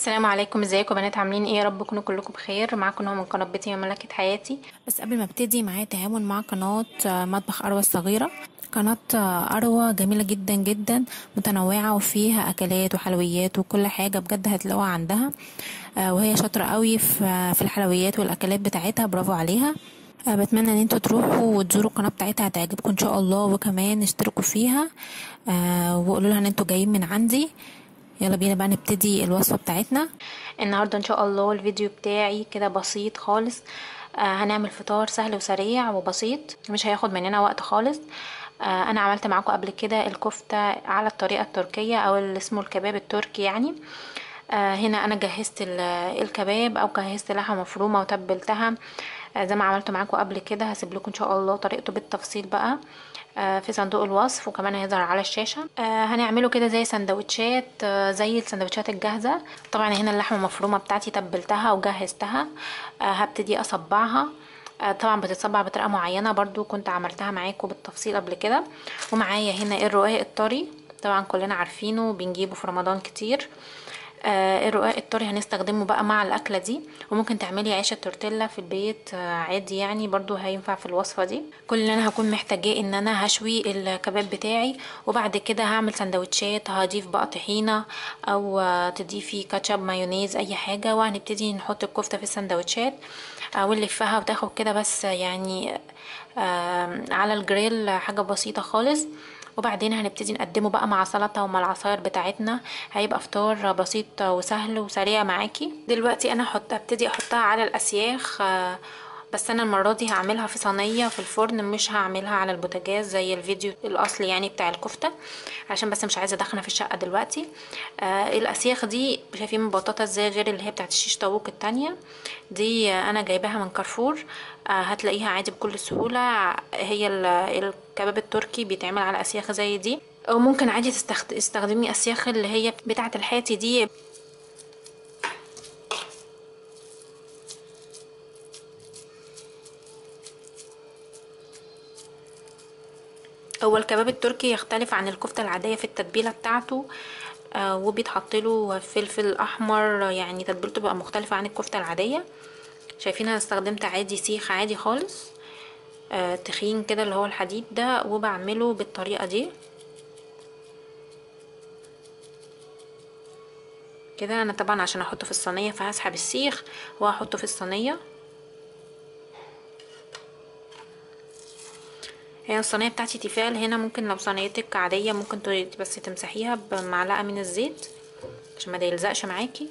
السلام عليكم ازيكم بنات عاملين ايه يا رب تكونوا كلكم بخير معاكم نهى من قناه بيتي مملكه حياتي بس قبل ما ابتدي معايا تعاون مع قناة آه، مطبخ أروى الصغيرة قناة آه، أروى جميلة جدا جدا متنوعة وفيها أكلات وحلويات وكل حاجة بجد هتلاقوها عندها آه، وهي شاطرة قوي في في الحلويات والأكلات بتاعتها برافو عليها آه، بتمنى ان انتوا تروحوا وتزوروا القناة بتاعتها هتعجبكم ان شاء الله وكمان اشتركوا فيها آه، وقولوا لها ان انتوا جايين من عندي يلا بينا بقى نبتدي الوصفة بتاعتنا النهارده ان شاء الله الفيديو بتاعي كده بسيط خالص آه هنعمل فطار سهل وسريع وبسيط مش هياخد مننا وقت خالص آه انا عملت معاكم قبل كده الكفته على الطريقه التركيه او اللي اسمه الكباب التركي يعني آه هنا انا جهزت ال- الكباب او جهزت لحمه مفرومه وتبلتها آه زي ما عملت معاكم قبل كده هسيب لكم ان شاء الله طريقته بالتفصيل بقى آه في صندوق الوصف وكمان هيظهر على الشاشه آه هنعمله كده زي سندوتشات آه زي السندوتشات الجاهزه طبعا هنا اللحمه المفرومه بتاعتي تبلتها وجهزتها آه هبتدي اصبعها آه، طبعا بتتصبع بطريقه معينه برضو كنت عملتها معاكم بالتفصيل قبل كده ومعايا هنا الرقاق الطري طبعا كلنا عارفينه بنجيبه في رمضان كتير آه الرقاق الطري هنستخدمه بقى مع الاكله دي وممكن تعملي عيش التورتيلا في البيت آه عادي يعني برضو هينفع في الوصفه دي كل اللي انا هكون محتاجاه ان انا هشوي الكباب بتاعي وبعد كده هعمل سندوتشات هضيف بقى طحينه او آه تضيفي كاتشب مايونيز اي حاجه وهنبتدي نحط الكفته في السندوتشات آه ونلفها وتاخد كده بس يعني آه على الجريل حاجه بسيطه خالص وبعدين هنبتدي نقدمه بقى مع سلطه ومع العصاير بتاعتنا هيبقى فطار بسيط وسهل وسريع معاكي دلوقتي انا هحط ابتدي احطها على الاسياخ آه، بس انا المره دي هعملها في صينيه في الفرن مش هعملها على البوتاجاز زي الفيديو الاصلي يعني بتاع الكفته عشان بس مش عايزه ادخنها في الشقه دلوقتي آه الاسياخ دي شايفين مبططه ازاي غير اللي هي بتاعت الشيش طاووق التانية دي آه، انا جايباها من كارفور آه هتلاقيها عادي بكل سهوله هي ال- الكباب التركي بيتعمل على اسياخ زي دي او ممكن عادي تستخد- تستخدمي اسياخ اللي هي بتاعه الحاتي دي هو الكباب التركي يختلف عن الكفتة العادية في التتبيلة بتاعته آه وبيتحط له فلفل احمر يعني تتبيلته بقى مختلفة عن الكفتة العادية شايفين انا استخدمت عادي سيخ عادي خالص آه تخين كده اللي هو الحديد ده وبعمله بالطريقة دي كده انا طبعا عشان احطه في الصينية فهسحب السيخ وهحطه في الصينية هي الصينيه بتاعتي تيفال هنا ممكن لو صينيتك عاديه ممكن ت- بس تمسحيها بمعلقه من الزيت عشان ما يلزقش معاكي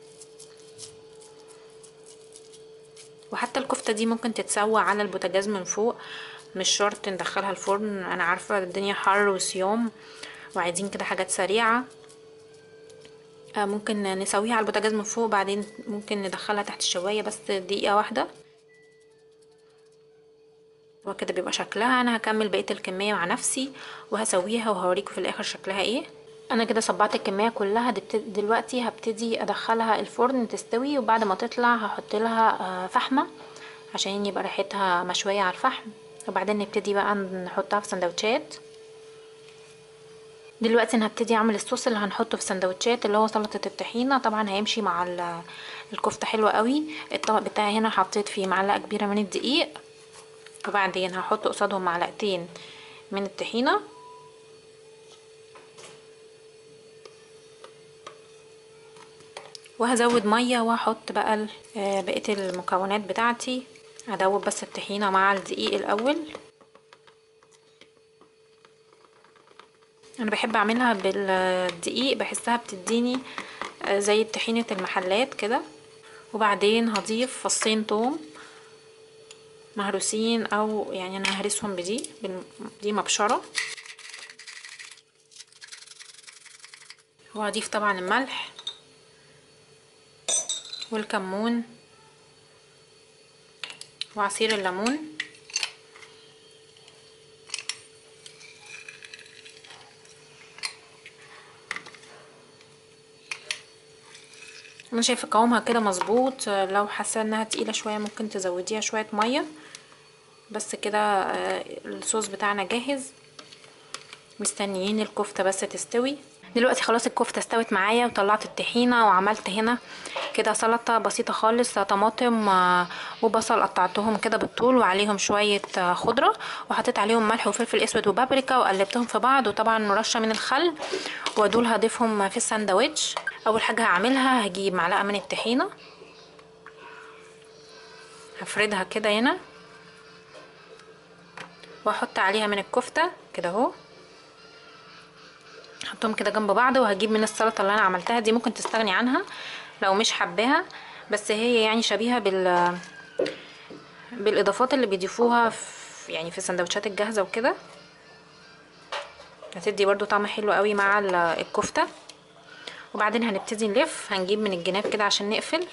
وحتى الكفته دي ممكن تتسوى على البوتاجاز من فوق مش شرط ندخلها الفرن انا عارفه الدنيا حر وصيام وعايزين كده حاجات سريعه آه، ممكن نسويها على البوتاجاز من فوق بعدين ممكن ندخلها تحت الشوايه بس دقيقه واحده وكده بيبقى شكلها انا هكمل بقيه الكميه مع نفسي وهسويها وهوريكم في الاخر شكلها ايه انا كده صبعت الكميه كلها دبت- دلوقتي هبتدي ادخلها الفرن تستوي وبعد ما تطلع هحط لها آه، فحمه عشان يبقى ريحتها مشويه على الفحم وبعدين نبتدي بقى نحطها في سندوتشات دلوقتي انا هبتدي اعمل الصوص اللي هنحطه في سندوتشات اللي هو سلطه الطحينه طبعا هيمشي مع ال- الكفته حلوه قوي الطبق بتاعي هنا حطيت فيه معلقه كبيره من الدقيق وبعدين هحط قصادهم معلقتين من الطحينة وهزود مية واحط بقى ال- آه، بقية المكونات بتاعتي هدوب بس الطحينة مع الدقيق الأول انا بحب اعملها بالدقيق بحسها بتديني آه، زي طحينة المحلات كده وبعدين هضيف فصين توم مهروسين او يعني انا ههرسهم بدي بال- دي مبشرة وهضيف طبعا الملح والكمون وعصير الليمون انا شايفه قوامها كده مظبوط لو حاسه انها تقيله شويه ممكن تزوديها شويه ميه بس كده آه، الصوص بتاعنا جاهز مستنيين الكفته بس تستوي دلوقتي خلاص الكفته استوت معايا وطلعت الطحينه وعملت هنا كده سلطه بسيطه خالص طماطم وبصل قطعتهم كده بالطول وعليهم شويه خضره وحطيت عليهم ملح وفلفل اسود وبابريكا وقلبتهم في بعض وطبعا رشه من الخل ودول هضيفهم في الساندوتش اول حاجه هعملها هجيب معلقه من الطحينه هفردها كده هنا واحط عليها من الكفته كده اهو احطهم كده جنب بعض وهجيب من السلطه اللي انا عملتها دي ممكن تستغني عنها لو مش حباها بس هي يعني شبيهه بال بالاضافات اللي بيضيفوها في يعني في السندوتشات الجاهزه وكده هتدي برضو طعم حلو قوي مع الكفته وبعدين هنبتدي نلف هنجيب من الجناب كده عشان نقفل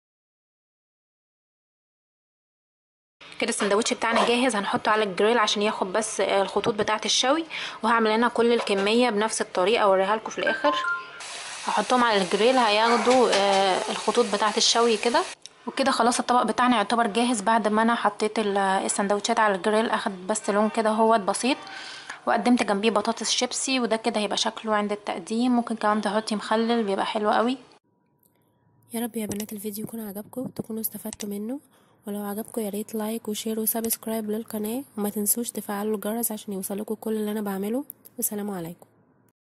كده السندوتش بتاعنا جاهز هنحطه على الجريل عشان ياخد بس الخطوط بتاعه الشوي وهعمل هنا كل الكميه بنفس الطريقه اوريها لكم في الاخر هحطهم على الجريل هياخدوا الخطوط بتاعه الشوي كده وكده خلاص الطبق بتاعنا يعتبر جاهز بعد ما انا حطيت السندوتشات على الجريل اخد بس لون كده هوت بسيط وقدمت جنبيه بطاطس شيبسي وده كده هيبقى شكله عند التقديم ممكن كمان تحطي مخلل بيبقى حلو قوي يا رب يا بنات الفيديو يكون عجبكم تكونوا استفدتوا منه ولو عجبكم يا ريت لايك وشير وسبسكرايب للقناه وما تنسوش تفعلوا الجرس عشان يوصلكوا كل اللي انا بعمله والسلام عليكم